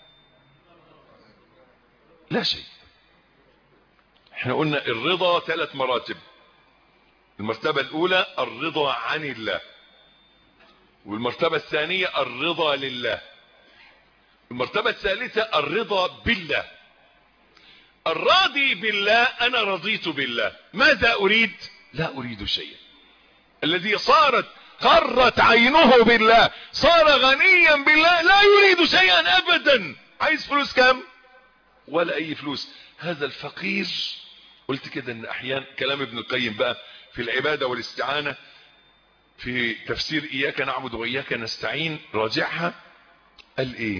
لا شيء احنا قلنا الرضا ثلاث مراتب المرتبة الاولى الرضا عن الله والمرتبة الثانية الرضا لله المرتبة الثالثة الرضا بالله الراضي بالله انا رضيت بالله ماذا اريد لا اريد شيئا الذي صارت قرت عينه بالله صار غنيا بالله لا يريد شيئا ابدا عايز فلوس كام ولا اي فلوس هذا الفقير قلت كده ان احيانا كلام ابن القيم بقى في العبادة والاستعانة في تفسير اياك نعبد واياك نستعين راجعها قال ايه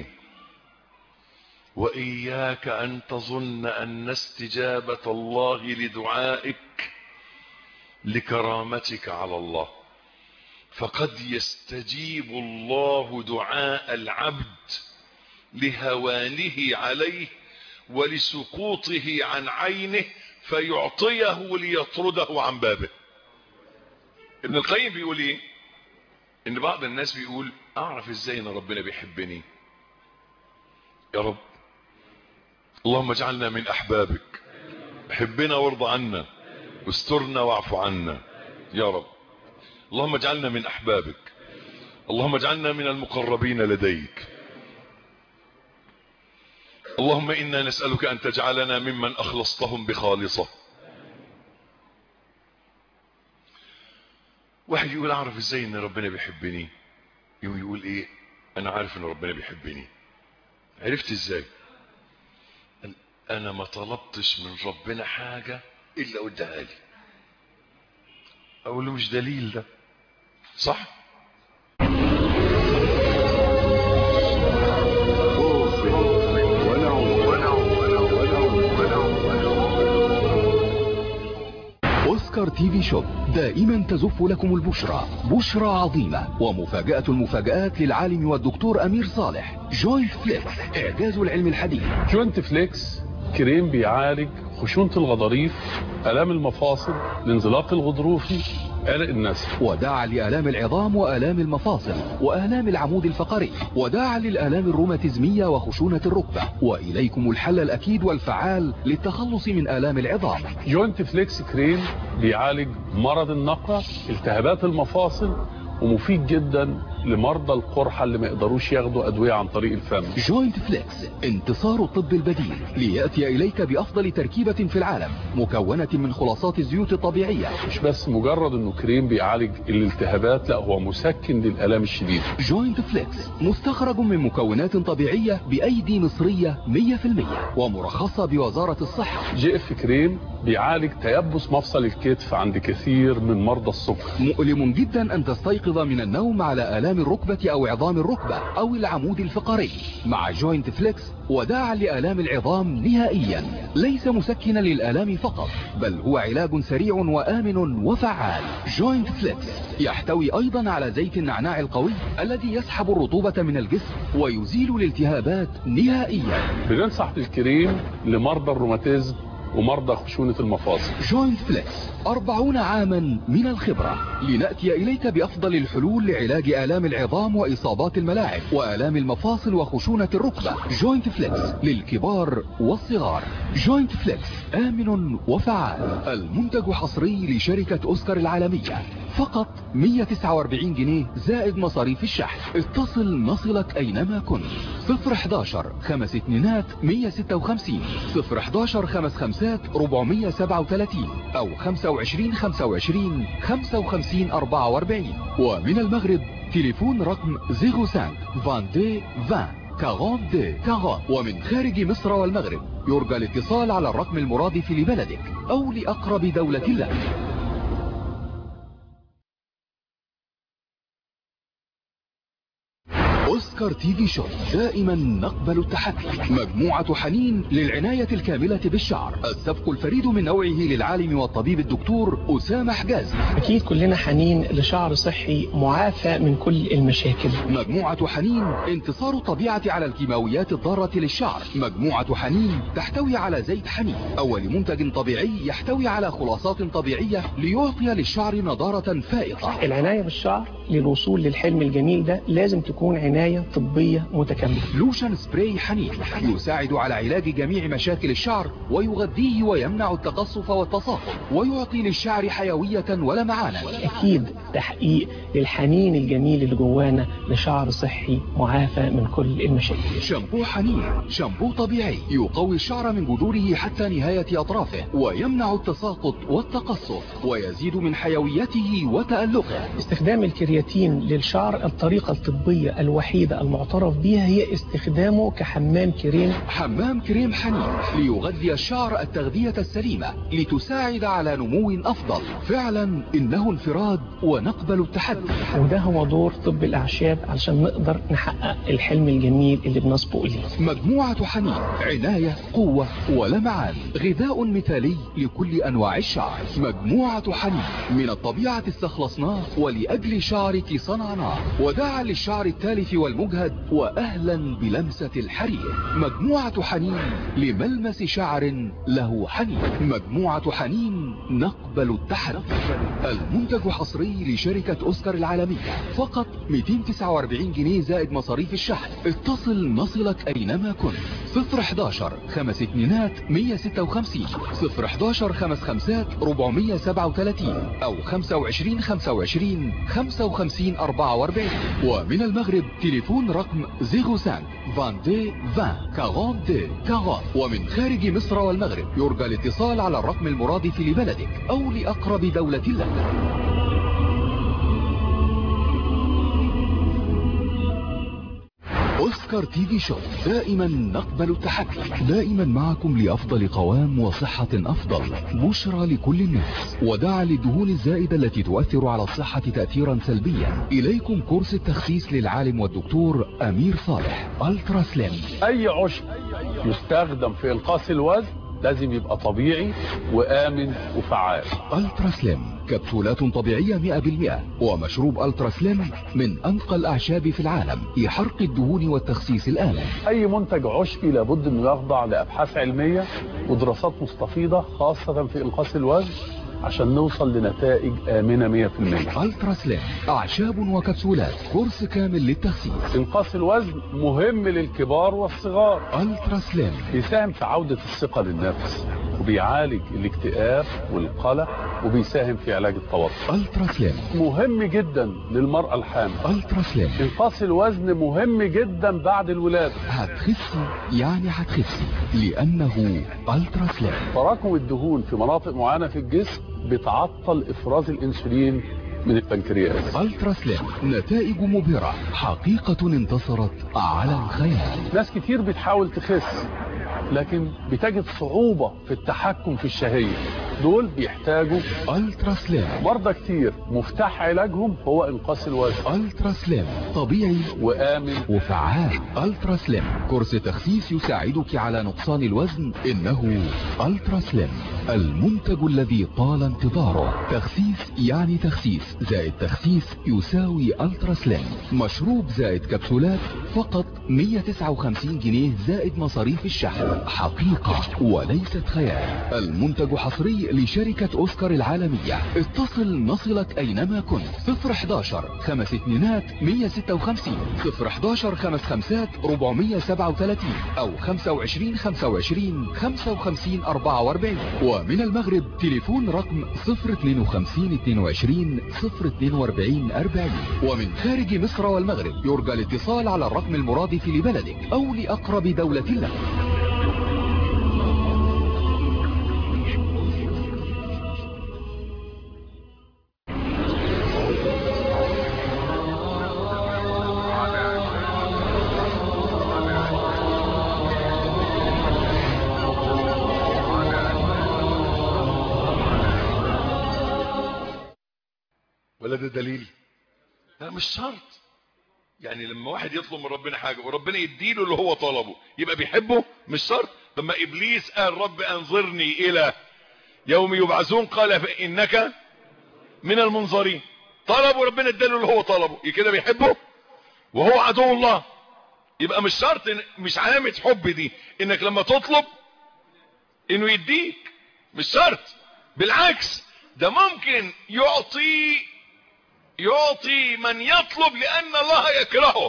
واياك ان تظن ان استجابة الله لدعائك لكرامتك على الله فقد يستجيب الله دعاء العبد لهوانه عليه ولسقوطه عن عينه فيعطيه ليطرده عن بابه ابن القيم بيقول ايه ان بعض الناس بيقول اعرف ازاي ان ربنا بيحبني يا رب اللهم اجعلنا من احبابك حبنا وارضى عنا واسترنا واعف عنا يا رب اللهم اجعلنا من احبابك اللهم اجعلنا من المقربين لديك اللهم انا نسألك ان تجعلنا ممن اخلصتهم بخالصة واحد يقول اعرف ازاي ان ربنا بيحبني يوم يقول ايه انا عارف ان ربنا بيحبني عرفت ازاي انا ما طلبتش من ربنا حاجة الا اداها لي اقول له مش دليل ده صح اوسكار تي في شوب دائما تزف لكم البشرى بشرى عظيمة ومفاجأة المفاجآت للعالم والدكتور امير صالح جوينت فليكس اعجاز العلم الحديث جوينت فليكس كريم بيعالج خشونة الغضاريف الام المفاصل الانزلاق الغضروفي عرق النسل وداعا لآلام العظام وآلام المفاصل وآلام العمود الفقري وداعا للآلام الروماتيزمية وخشونة الركبة وإليكم الحل الأكيد والفعال للتخلص من آلام العظام جوينت فليكس كريم بيعالج مرض النقرة التهابات المفاصل ومفيد جدا لمرضى القرحة اللي ما يقدروش ياخدوا أدوية عن طريق الفم جوينت فليكس انتصار الطب البديل ليأتي إليك بأفضل تركيبة في العالم مكونة من خلاصات الزيوت الطبيعية مش بس مجرد انه كريم بيعالج الالتهابات لا هو مسكن للآلام الشديدة جوينت فليكس مستخرج من مكونات طبيعية بأيدي مصرية 100% ومرخصة بوزارة الصحة جي اف كريم بيعالج تيبس مفصل الكتف عند كثير من مرضى السكر مؤلم جدا أن تستيقظ من النوم على آلام الركبة أو عظام الركبة أو العمود الفقري مع جوينت فليكس وداعا لآلام العظام نهائيا ليس مسكنا للآلام فقط بل هو علاج سريع وآمن وفعال جوينت فليكس يحتوي أيضا على زيت النعناع القوي الذي يسحب الرطوبة من الجسم ويزيل الالتهابات نهائيا بننصح بالكريم لمرضى الروماتيزم ومرضى خشونة المفاصل جوينت فليكس أربعون عاما من الخبرة لنأتي إليك بأفضل الحلول لعلاج آلام العظام وإصابات الملاعب وآلام المفاصل وخشونة الركبة جوينت فليكس للكبار والصغار جوينت فليكس آمن وفعال المنتج حصري لشركة أوسكار العالمية فقط 149 جنيه زائد مصاريف الشحن اتصل نصلك أينما كنت 011 خمس اتنينات 156 011 خمس خمسات 437 أو 25 25 55 44 ومن المغرب تليفون رقم 05 22 20 42 40 ومن خارج مصر والمغرب يرجى الاتصال على الرقم المرادف لبلدك أو لأقرب دولة لك اوسكار تي في شو دائما نقبل التحدي مجموعة حنين للعناية الكاملة بالشعر السبق الفريد من نوعه للعالم والطبيب الدكتور أسامة حجازي أكيد كلنا حنين لشعر صحي معافى من كل المشاكل مجموعة حنين انتصار الطبيعة على الكيماويات الضارة للشعر مجموعة حنين تحتوي على زيت حنين أول منتج طبيعي يحتوي على خلاصات طبيعية ليعطي للشعر نضارة فائقة العناية بالشعر للوصول للحلم الجميل ده لازم تكون عناية طبية متكاملة لوشن سبراي حنين يساعد على علاج جميع مشاكل الشعر ويغذيه ويمنع التقصف والتصاقم ويعطي للشعر حيوية ولمعانا أكيد تحقيق للحنين الجميل اللي جوانا لشعر صحي معافى من كل المشاكل شامبو حنين شامبو طبيعي يقوي الشعر من جذوره حتى نهاية أطرافه ويمنع التساقط والتقصف ويزيد من حيويته وتألقه استخدام الكرياتين للشعر الطريقة الطبية الوحيدة المعترف بها هي استخدامه كحمام كريم حمام كريم حنين ليغذي الشعر التغذية السليمة لتساعد على نمو أفضل فعلا إنه انفراد ونقبل التحدي وده هو دور طب الأعشاب علشان نقدر نحقق الحلم الجميل اللي بنسبق إليه مجموعة حنين عناية قوة ولمعان غذاء مثالي لكل أنواع الشعر مجموعة حنين من الطبيعة استخلصناه ولأجل شعرك صنعناه ودعا للشعر التالف والمجهد وأهلا بلمسة الحرير مجموعة حنين لملمس شعر له حنين مجموعة حنين نقبل التحدي المنتج حصري لشركة أوسكار العالمية فقط 249 جنيه زائد مصاريف الشحن اتصل نصلك أينما كنت 011 خمس اتنينات 156 011 خمس خمسات 437 أو 25 25 55 44 ومن المغرب تليفون رقم 05 22 20 42 40 ومن خارج مصر والمغرب يرجى الاتصال على الرقم المرادف لبلدك أو لأقرب دولة لك اوسكار تي في شو دائما نقبل التحدي دائما معكم لافضل قوام وصحة افضل بشرى لكل الناس ودعا للدهون الزائدة التي تؤثر على الصحة تأثيرا سلبيا اليكم كورس التخسيس للعالم والدكتور امير صالح الترا سليم اي عشب يستخدم في انقاص الوزن لازم يبقى طبيعي وامن وفعال الترا سليم كبسولات طبيعية 100% ومشروب الترا سليم من انقى الاعشاب في العالم لحرق الدهون والتخسيس الامن اي منتج عشبي لابد انه يخضع لابحاث علمية ودراسات مستفيضة خاصة في انقاص الوزن عشان نوصل لنتائج آمنة 100% الترا سليم اعشاب وكبسولات كورس كامل للتخسيس انقاص الوزن مهم للكبار والصغار الترا سليم بيساهم في عودة الثقة للنفس وبيعالج الاكتئاب والقلق وبيساهم في علاج التوتر الترا سليم مهم جدا للمرأة الحامل الترا سليم انقاص الوزن مهم جدا بعد الولادة هتخسي يعني هتخسي لانه الترا سليم تراكم الدهون في مناطق معينة في الجسم بتعطل افراز الانسولين من البنكرياس الترا سليم نتائج مبهرة حقيقة انتصرت على الخيال ناس كتير بتحاول تخس لكن بتجد صعوبة في التحكم في الشهية دول بيحتاجوا الترا سلام مرضى كتير مفتاح علاجهم هو انقاص الوزن الترا سلام طبيعي وامن وفعال الترا سلام كورس تخسيس يساعدك على نقصان الوزن انه الترا سلام المنتج الذي طال انتظاره تخسيس يعني تخسيس زائد تخسيس يساوي الترا سلام مشروب زائد كبسولات فقط 159 جنيه زائد مصاريف الشحن حقيقة وليست خيال المنتج حصري لشركة اوسكار العالمية اتصل نصلك اينما كنت 011 خمس اتنينات 156 011 خمس خمسات 437 او 25 25 55 44 ومن المغرب تليفون رقم 052 22 042 40 ومن خارج مصر والمغرب يرجى الاتصال على الرقم المرادف لبلدك او لاقرب دولة لك ولا ده دليل لا مش شرط يعني لما واحد يطلب من ربنا حاجة وربنا يديله اللي هو طلبه يبقى بيحبه مش شرط لما ابليس قال رب انظرني الى يوم يبعثون قال فانك من المنظرين طلبه ربنا اداله اللي هو طلبه كده بيحبه وهو عدو الله يبقى مش شرط إن مش علامة حب دي انك لما تطلب انه يديك مش شرط بالعكس ده ممكن يعطي يعطي من يطلب لان الله يكرهه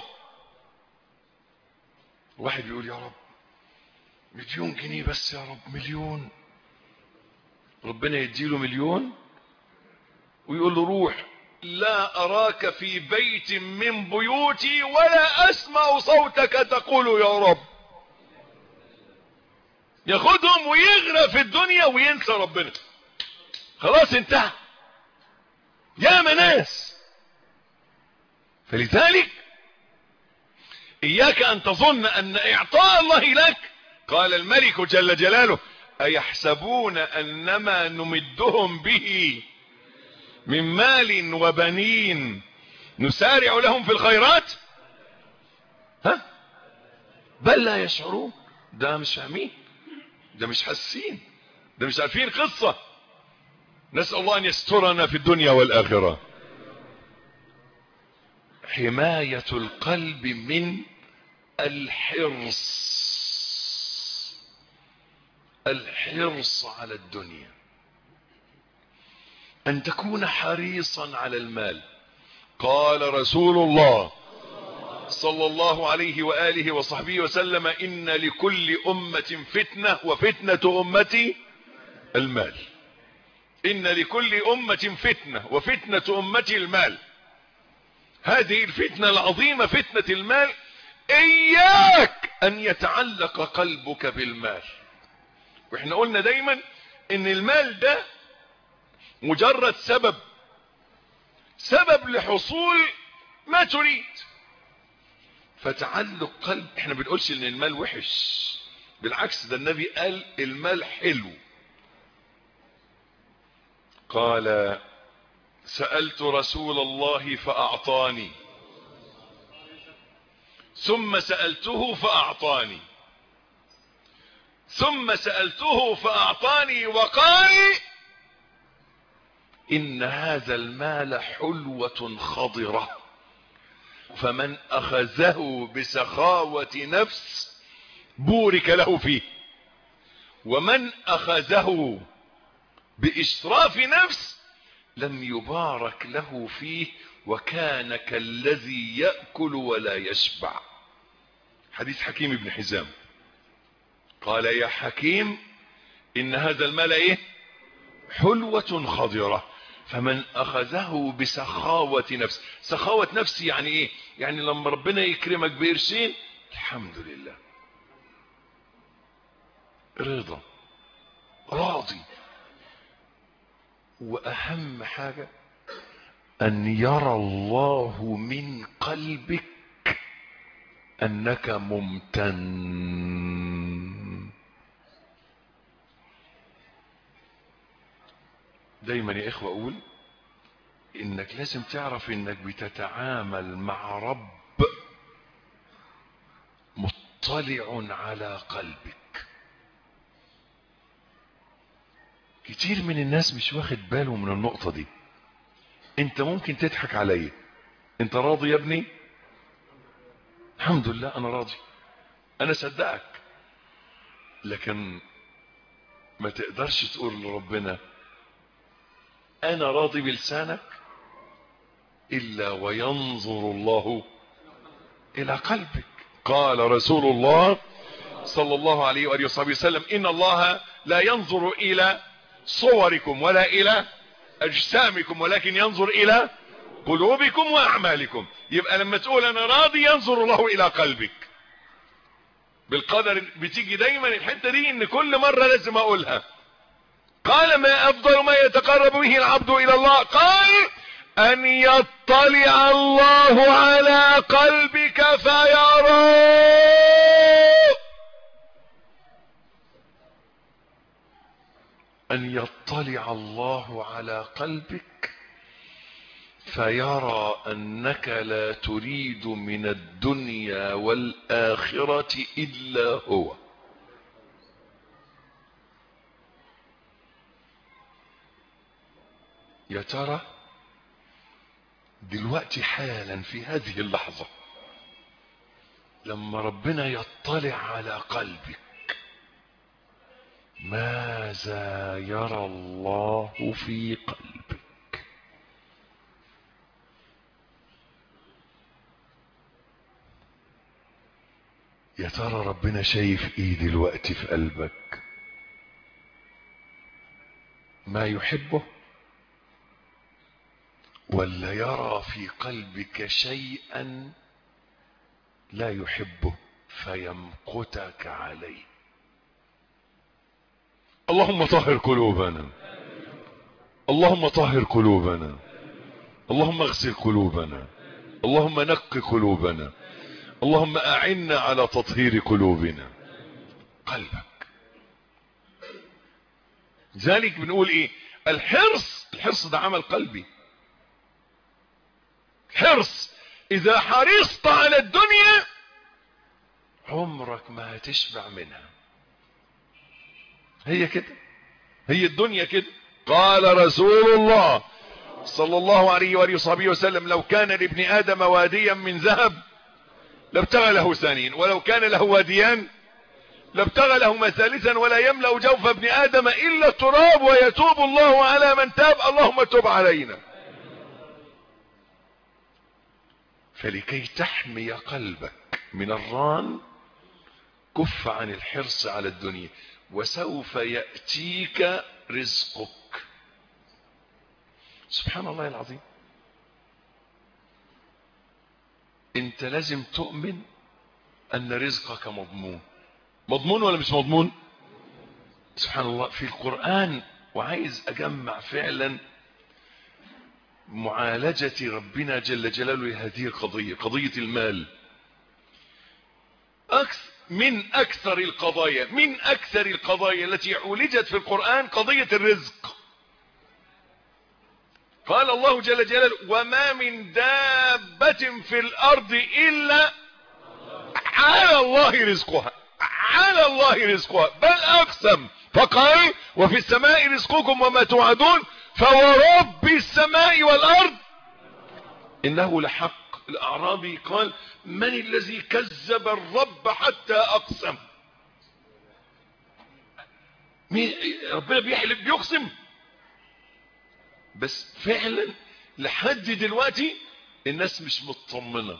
واحد بيقول يا رب مليون جنيه بس يا رب مليون ربنا يديله مليون ويقول له روح لا اراك في بيت من بيوتي ولا اسمع صوتك تقول يا رب ياخدهم ويغرق في الدنيا وينسى ربنا خلاص انتهى يا مناس فلذلك اياك ان تظن ان اعطاء الله لك قال الملك جل جلاله ايحسبون انما نمدهم به من مال وبنين نسارع لهم في الخيرات ها بل لا يشعرون ده مش فاهمين ده مش حاسين ده مش عارفين قصة نسأل الله ان يسترنا في الدنيا والاخرة حماية القلب من الحرص الحرص على الدنيا ان تكون حريصا على المال قال رسول الله صلى الله عليه وآله وصحبه وسلم إن لكل أمة فتنة وفتنة أمتي المال إن لكل أمة فتنة وفتنة أمتي المال هذه الفتنة العظيمة فتنة المال إياك أن يتعلق قلبك بالمال وإحنا قلنا دايما إن المال ده مجرد سبب سبب لحصول ما تريد فتعلق قلب احنا بنقولش ان المال وحش بالعكس ده النبي قال المال حلو قال سألت رسول الله فأعطاني ثم سألته فأعطاني ثم سألته فأعطاني وقال إن هذا المال حلوة خضرة فمن أخذه بسخاوة نفس بورك له فيه ومن أخذه بإشراف نفس لم يبارك له فيه وكان كالذي يأكل ولا يشبع حديث حكيم بن حزام قال يا حكيم إن هذا المال إيه حلوة خضرة فمن أخذه بسخاوة نفس سخاوة نفس يعني إيه يعني لما ربنا يكرمك بقرشين الحمد لله رضا راضي وأهم حاجة أن يرى الله من قلبك أنك ممتن دايما يا اخوة اقول انك لازم تعرف انك بتتعامل مع رب مطلع على قلبك كتير من الناس مش واخد باله من النقطة دي انت ممكن تضحك عليا انت راضي يا ابني الحمد لله انا راضي انا صدقك لكن ما تقدرش تقول لربنا انا راضي بلسانك الا وينظر الله الى قلبك قال رسول الله صلى الله عليه وآله وصحبه وسلم إن الله لا ينظر إلى صوركم ولا إلى أجسامكم ولكن ينظر إلى قلوبكم وأعمالكم يبقى لما تقول أنا راضي ينظر الله إلى قلبك بالقدر بتيجي دايما الحتة دي إن كل مرة لازم أقولها قال ما أفضل ما يتقرب به العبد إلى الله قال أن يطلع الله على قلبك فيرى أن يطلع الله على قلبك فيرى أنك لا تريد من الدنيا والآخرة إلا هو يا ترى دلوقتي حالا في هذه اللحظة لما ربنا يطلع على قلبك ماذا يرى الله في قلبك يا ترى ربنا شايف ايه دلوقتي في قلبك ما يحبه ولا يرى في قلبك شيئا لا يحبه فيمقتك عليه اللهم طهر قلوبنا اللهم طهر قلوبنا اللهم اغسل قلوبنا اللهم نق قلوبنا اللهم اعنا على تطهير قلوبنا قلبك ذلك بنقول ايه الحرص الحرص ده عمل قلبي حرص اذا حرصت على الدنيا عمرك ما هتشبع منها هي كده هي الدنيا كده قال رسول الله صلى الله عليه وآله وصحبه وسلم لو كان لابن آدم واديا من ذهب لابتغى له ثانيا ولو كان له واديان لابتغى لهما ثالثا ولا يملأ جوف ابن آدم إلا التراب ويتوب الله على من تاب اللهم تب علينا فلكي تحمي قلبك من الران كف عن الحرص على الدنيا وسوف يأتيك رزقك سبحان الله العظيم انت لازم تؤمن ان رزقك مضمون مضمون ولا مش مضمون سبحان الله في القرآن وعايز اجمع فعلا معالجة ربنا جل جلاله لهذه القضية قضية المال أكثر من أكثر القضايا من أكثر القضايا التي عولجت في القرآن قضية الرزق قال الله جل جلاله وما من دابة في الأرض إلا على الله رزقها على الله رزقها بل أقسم فقال وفي السماء رزقكم وما توعدون فورب السماء والأرض إنه لحق الأعرابي قال من الذي كذب الرب حتى أقسم مين ربنا بيحلف بيقسم بس فعلا لحد دلوقتي الناس مش مطمنة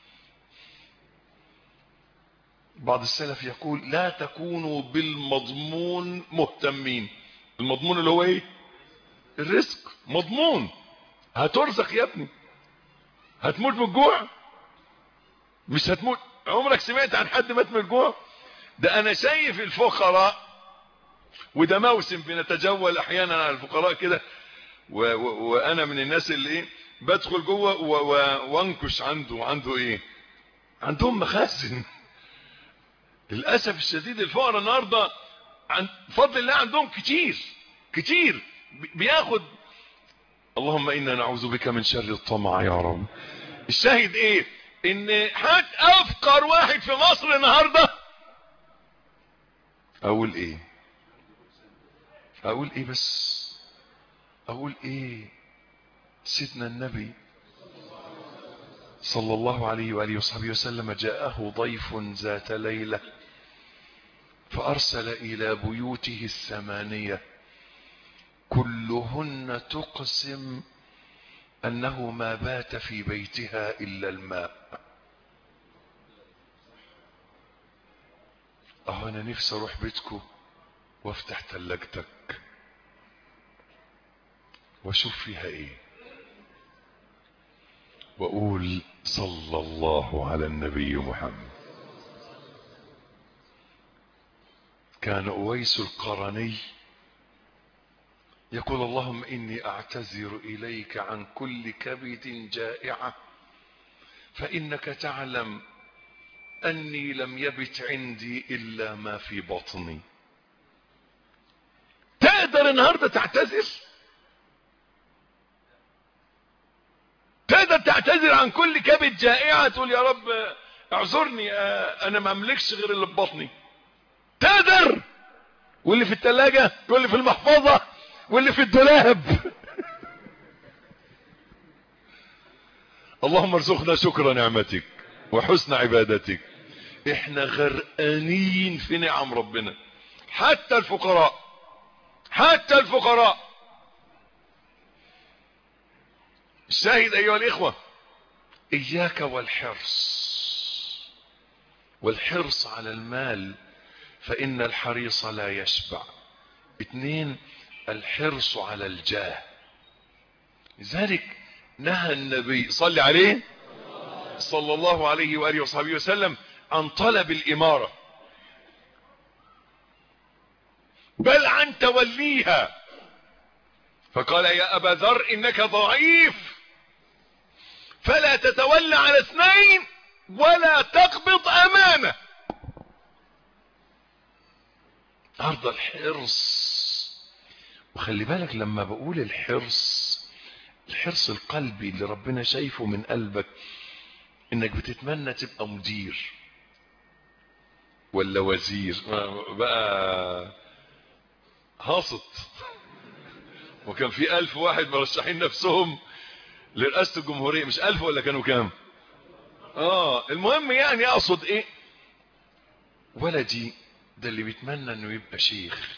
بعض السلف يقول لا تكونوا بالمضمون مهتمين المضمون اللي هو ايه الرزق مضمون هترزق يا ابني هتموت من الجوع مش هتموت عمرك سمعت عن حد مات من الجوع ده انا شايف الفقراء وده موسم بنتجول احيانا على الفقراء كده وانا من الناس اللي ايه بدخل جوه وانكش عنده عنده ايه عندهم مخازن للاسف الشديد الفقراء النهارده عن فضل الله عندهم كتير كتير بياخد اللهم انا نعوذ بك من شر الطمع يا رب الشاهد ايه ان هات افقر واحد في مصر النهارده اقول ايه اقول ايه بس اقول ايه سيدنا النبي صلى الله عليه وآله وصحبه وسلم جاءه ضيف ذات ليلة فأرسل إلى بيوته الثمانية كلهن تقسم أنه ما بات في بيتها إلا الماء أهو أنا نفسي أروح بيتكم وافتح تلاجتك واشوف فيها ايه واقول صلى الله على النبي محمد كان اويس القرني يقول اللهم اني اعتذر اليك عن كل كبد جائعه فانك تعلم اني لم يبت عندي الا ما في بطني تقدر النهارده تعتذر تقدر تعتذر عن كل كبد جائعة تقول يا رب اعذرني انا ما املكش غير اللي في بطني تقدر واللي في التلاجة واللي في المحفظة واللي في الدولاب اللهم ارزقنا شكر نعمتك وحسن عبادتك احنا غرقانين في نعم ربنا حتى الفقراء حتى الفقراء الشاهد ايها الاخوة اياك والحرص والحرص على المال فان الحريص لا يشبع اتنين الحرص على الجاه لذلك نهى النبي صلى عليه صلى الله عليه وآله وصحبه وسلم عن طلب الإمارة بل عن توليها فقال يا أبا ذر إنك ضعيف فلا تتولى على اثنين ولا تقبض أمانة عرض الحرص وخلي بالك لما بقول الحرص الحرص القلبي اللي ربنا شايفه من قلبك انك بتتمنى تبقى مدير ولا وزير بقى هاسط وكان في ألف واحد مرشحين نفسهم لرئاسة الجمهورية مش ألف ولا كانوا كام اه المهم يعني اقصد ايه ولدي ده اللي بيتمنى انه يبقى شيخ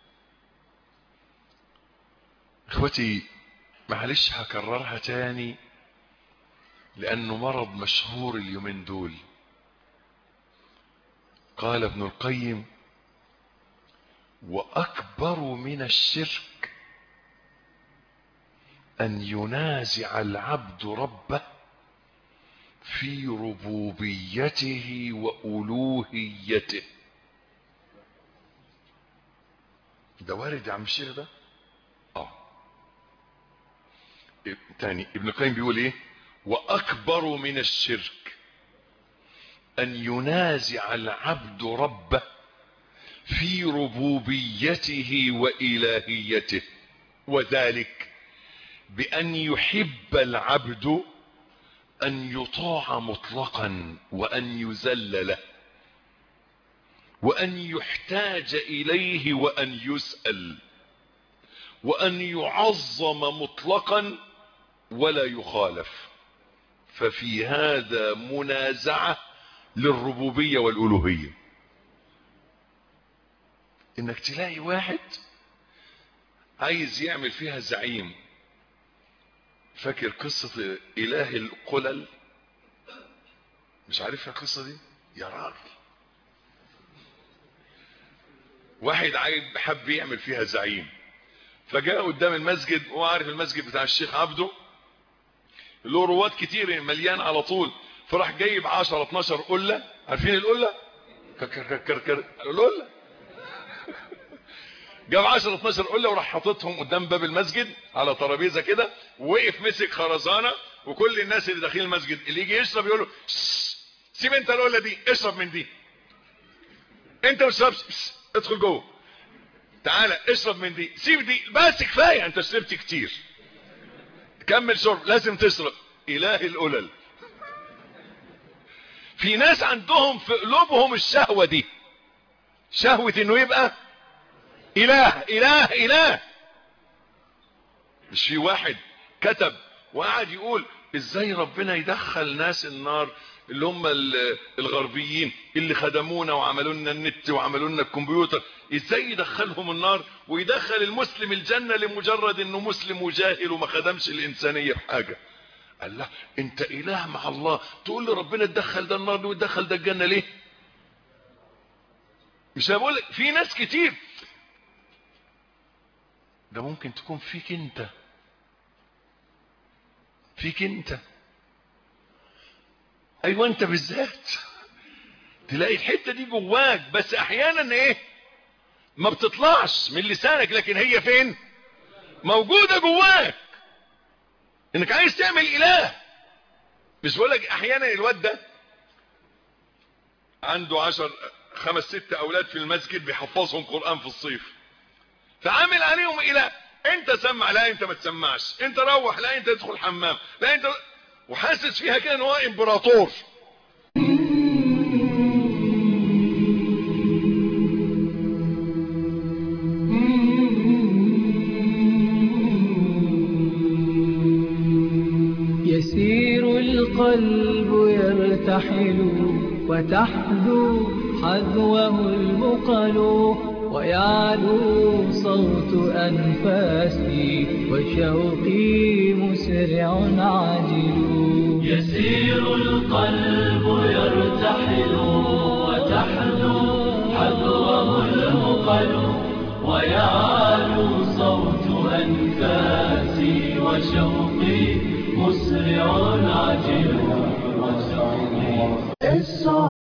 اخوتي معلش هكررها تاني لانه مرض مشهور اليومين دول قال ابن القيم واكبر من الشرك ان ينازع العبد ربه في ربوبيته والوهيته ده وارد يا عم الشيخ ده اه تاني ابن القيم بيقول ايه واكبر من الشرك ان ينازع العبد ربه في ربوبيته والهيته وذلك بان يحب العبد ان يطاع مطلقا وان يذل له وان يحتاج اليه وان يسال وان يعظم مطلقا ولا يخالف ففي هذا منازعه للربوبيه والالوهيه انك تلاقي واحد عايز يعمل فيها زعيم فاكر قصة اله القلل مش عارفها القصة دي يا راجل واحد عايز حب يعمل فيها زعيم فجاء قدام المسجد وهو عارف المسجد بتاع الشيخ عبده له رواد كتير مليان على طول فراح جايب 10 12 قله عارفين القله كر كر كر القله جاب 10 12 قله وراح حاططهم قدام باب المسجد على ترابيزه كده ووقف مسك خرزانه وكل الناس اللي داخلين المسجد اللي يجي يشرب يقول له سيب انت القله دي اشرب من دي انت ما تشربش ادخل جوه تعالى اشرب من دي سيب دي بس كفايه انت شربت كتير كمل شرب لازم تشرب اله القلل في ناس عندهم في قلوبهم الشهوه دي شهوه انه يبقى اله اله اله مش في واحد كتب وقعد يقول ازاي ربنا يدخل ناس النار اللي هم الغربيين اللي خدمونا وعملوا لنا النت وعملوا لنا الكمبيوتر ازاي يدخلهم النار ويدخل المسلم الجنة لمجرد انه مسلم وجاهل وما خدمش الانسانية بحاجة قال لا انت اله مع الله تقول لي ربنا تدخل ده النار وتدخل ده الجنة ليه مش بقول لك في ناس كتير ده ممكن تكون فيك انت فيك انت ايوه انت بالذات تلاقي الحته دي جواك بس احيانا ايه ما بتطلعش من لسانك لكن هي فين موجوده جواك انك عايز تعمل اله مش بقول لك احيانا الواد ده عنده عشر خمس ست اولاد في المسجد بيحفظهم قران في الصيف فعامل عليهم اله انت سمع لا انت ما تسمعش انت روح لا انت تدخل حمام لا انت وحاسس فيها كده ان هو امبراطور يسير القلب يرتحل وتحذو حذوه المقل ويعلو صوت أنفاسي وشوقي مسرع عاجل يسير القلب يرتحل وتحدو حذوه المقل ويعلو صوت أنفاسي وشوقي مسرع عجل